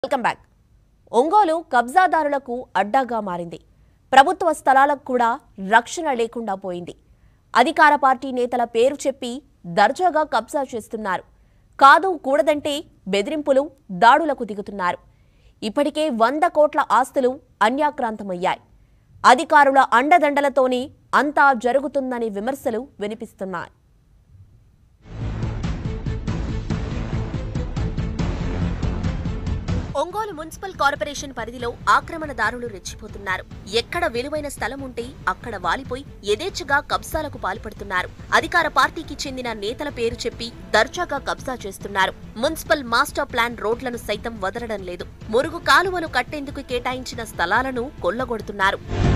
welcome back Ongole కబ్జాదారులకు అడ్డాగా మారింది ప్రభుత్వ స్థలాలకు కూడా రక్షణ లేకుండా పోయింది అధికార పార్టీ నేతల పేరు చెప్పి దర్జాగా కబ్జా చేస్తున్నారు కాదు కూడదంటే బెదిరింపులు దాడులకు దిగుతున్నారు ఇప్పటికే వంద కోట్ల ఆస్తులు అన్యాక్రాంతమయ్యాయి అధికారుల అండదండలతోనే అంతా జరుగుతుందనే విమర్శలు వినిపిస్తున్నాయి ఒంగోలు మున్సిపల్ కార్పొరేషన్ పరిధిలో ఆక్రమణదారులు రెచ్చిపోతున్నారు ఎక్కడ విలువైన స్థలం ఉంటే అక్కడ వాలిపోయి యథేచ్ఛగా కబ్జాలకు పాల్పడుతున్నారు అధికార పార్టీకి చెందిన నేతల పేరు చెప్పి దర్జాగా కబ్జా చేస్తున్నారు మున్సిపల్ మాస్టర్ ప్లాన్ రోడ్లను సైతం వదలడం లేదు మురుగు కాలువలు కట్టేందుకు కేటాయించిన స్థలాలను కొల్లగొడుతున్నారు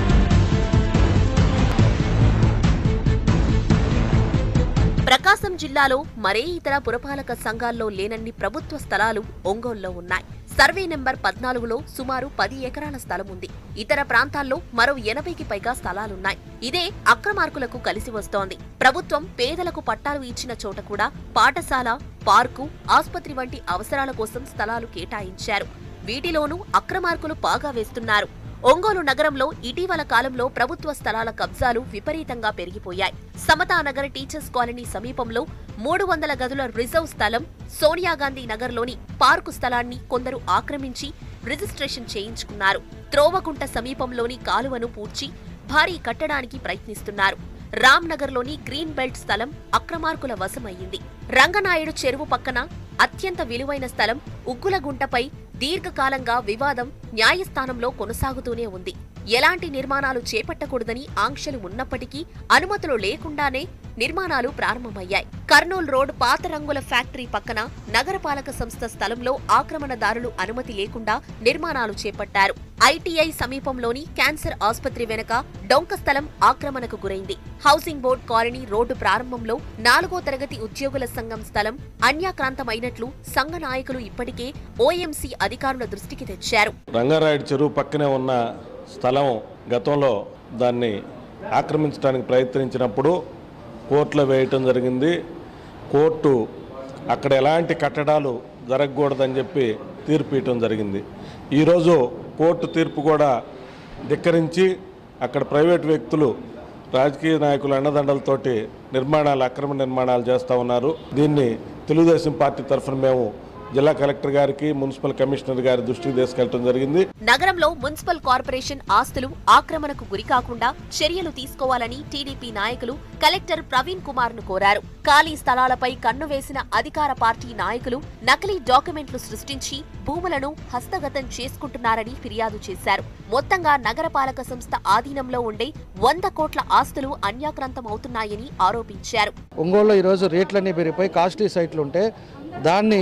ప్రకాశం జిల్లాలో మరే ఇతర పురపాలక సంఘాల్లో లేనన్ని ప్రభుత్వ స్థలాలు ఒంగోలులో ఉన్నాయి సర్వే నెంబర్ పద్నాలుగులో సుమారు పది ఎకరాల స్థలం ఉంది ఇతర ప్రాంతాల్లో మరో ఎనభైకి పైగా స్థలాలున్నాయి ఇదే అక్రమార్కులకు కలిసి వస్తోంది ప్రభుత్వం పేదలకు పట్టాలు ఇచ్చిన చోట కూడా పాఠశాల పార్కు ఆసుపత్రి వంటి అవసరాల కోసం స్థలాలు కేటాయించారు వీటిలోనూ అక్రమార్కులు పాగా వేస్తున్నారు ఒంగోలు నగరంలో ఇటీవల కాలంలో ప్రభుత్వ స్థలాల కబ్జాలు విపరీతంగా పెరిగిపోయాయి సమతానగర్ టీచర్స్ కాలనీ సమీపంలో మూడు వందల గదుల రిజర్వ్ స్థలం సోనియాగాంధీ నగర్లోని పార్కు స్థలాన్ని కొందరు ఆక్రమించి రిజిస్ట్రేషన్ చేయించుకున్నారు త్రోవగుంట సమీపంలోని కాలువను పూడ్చి భారీ కట్టడానికి ప్రయత్నిస్తున్నారు రామ్ నగర్లోని గ్రీన్ బెల్ట్ స్థలం అక్రమార్కుల వశమయ్యింది రంగనాయుడు చెరువు పక్కన అత్యంత విలువైన స్థలం ఉగ్గులగుంటపై దీర్ఘకాలంగా వివాదం న్యాయస్థానంలో కొనసాగుతూనే ఉంది ఎలాంటి నిర్మాణాలు చేపట్టకూడదని ఆంక్షలు ఉన్నప్పటికీ అనుమతులు లేకుండానే నిర్మాణాలు ప్రారంభమయ్యాయి కర్నూలు రోడ్ పాత రంగుల ఫ్యాక్టరీ పక్కన నగరపాలక సంస్థ స్థలంలో ఆక్రమణదారులు అనుమతి లేకుండా నిర్మాణాలు చేపట్టారు ఐటీఐ సమీపంలోని క్యాన్సర్ ఆసుపత్రి వెనక డొంక స్థలం ఆక్రమణకు గురైంది హౌసింగ్ బోర్డు కాలనీ రోడ్డు ప్రారంభంలో నాలుగో తరగతి ఉద్యోగుల సంఘం స్థలం అన్యాక్రాంతమైనట్లు సంఘ నాయకులు ఇప్పటికే ఓఎంసీ అధికారుల దృష్టికి తెచ్చారు రంగారాయుడు చెరువు పక్కనే ఉన్న స్థలం గతంలో దాన్ని ఆక్రమించడానికి ప్రయత్నించినప్పుడు కోర్టులో వేయటం జరిగింది కోర్టు అక్కడ ఎలాంటి కట్టడాలు జరగకూడదని చెప్పి తీర్పు ఇవ్వటం జరిగింది ఈరోజు కోర్టు తీర్పు కూడా ధిక్కరించి అక్కడ ప్రైవేట్ వ్యక్తులు రాజకీయ నాయకుల అండదండలతోటి నిర్మాణాలు అక్రమ నిర్మాణాలు చేస్తూ ఉన్నారు దీన్ని తెలుగుదేశం పార్టీ తరఫున మేము జిల్లా కలెక్టర్ గారికి మున్సిపల్ కమిషనర్ గారి దృష్టికి తీసుకెళ్ళటం జరిగింది నగరంలో మున్సిపల్ కార్పొరేషన్ ఆస్తులు ఆక్రమణకు గురికాకుండా చర్యలు తీసుకోవాలని టీడీపీ నాయకులు కలెక్టర్ ప్రవీణ్ కుమార్ ను కోరారు ఖాళీ స్థలాలపై కన్ను వేసిన అధికార పార్టీ నాయకులు నకిలీ డాక్యుమెంట్లు సృష్టించి భూములను హస్తగతం చేసుకుంటున్నారని ఫిర్యాదు చేశారు మొత్తంగా నగరపాలక సంస్థ ఆధీనంలో ఉండే వంద కోట్ల ఆస్తులు అన్యాక్రాంతమవుతున్నాయని ఆరోపించారు ఒంగోలులో ఈరోజు రేట్లన్నీ పెరిగిపోయి కాస్ట్లీ సైట్లు ఉంటే దాన్ని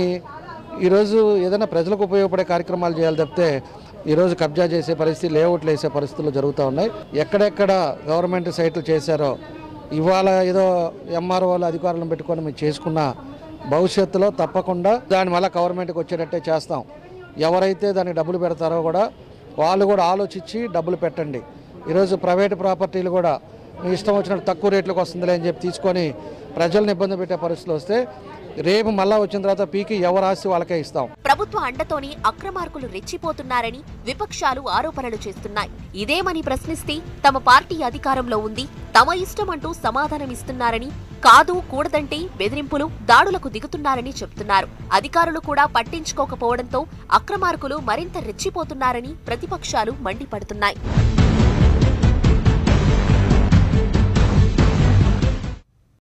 ఈరోజు ఏదైనా ప్రజలకు ఉపయోగపడే కార్యక్రమాలు చేయాలి తప్పితే ఈరోజు కబ్జా చేసే పరిస్థితి లేఅవుట్లు వేసే పరిస్థితులు జరుగుతూ ఉన్నాయి ఎక్కడెక్కడ గవర్నమెంట్ సైట్లు చేశారో ఇవాళ ఏదో ఎంఆర్ఓలు అధికారులను పెట్టుకొని మేము చేసుకున్న భవిష్యత్తులో తప్పకుండా దాన్ని మళ్ళీ గవర్నమెంట్కి వచ్చేటట్టే చేస్తాం ఎవరైతే దానికి డబ్బులు పెడతారో కూడా వాళ్ళు కూడా ఆలోచించి డబ్బులు పెట్టండి ఈరోజు ప్రైవేట్ ప్రాపర్టీలు కూడా మీ ఇష్టం వచ్చినట్టు తక్కువ రేట్లకు వస్తుందిలే అని చెప్పి తీసుకొని ప్రజల్ని ఇబ్బంది పెట్టే పరిస్థితులు వస్తే రేపు మళ్ళా వచ్చిన తర్వాత పీకి ఎవరు ఆస్తి వాళ్ళకే ఇస్తాం ప్రభుత్వ అండతోనే అక్రమార్కులు రెచ్చిపోతున్నారని విపక్షాలు ఆరోపణలు చేస్తున్నాయి ఇదేమని ప్రశ్నిస్తే తమ పార్టీ అధికారంలో ఉంది తమ ఇష్టమంటూ సమాధానమిస్తున్నారని కాదు కూడదంటే బెదిరింపులు దాడులకు దిగుతున్నారని చెబుతున్నారు అధికారులు కూడా పట్టించుకోకపోవడంతో అక్రమార్కులు మరింత రెచ్చిపోతున్నారని ప్రతిపక్షాలు మండిపడుతున్నాయి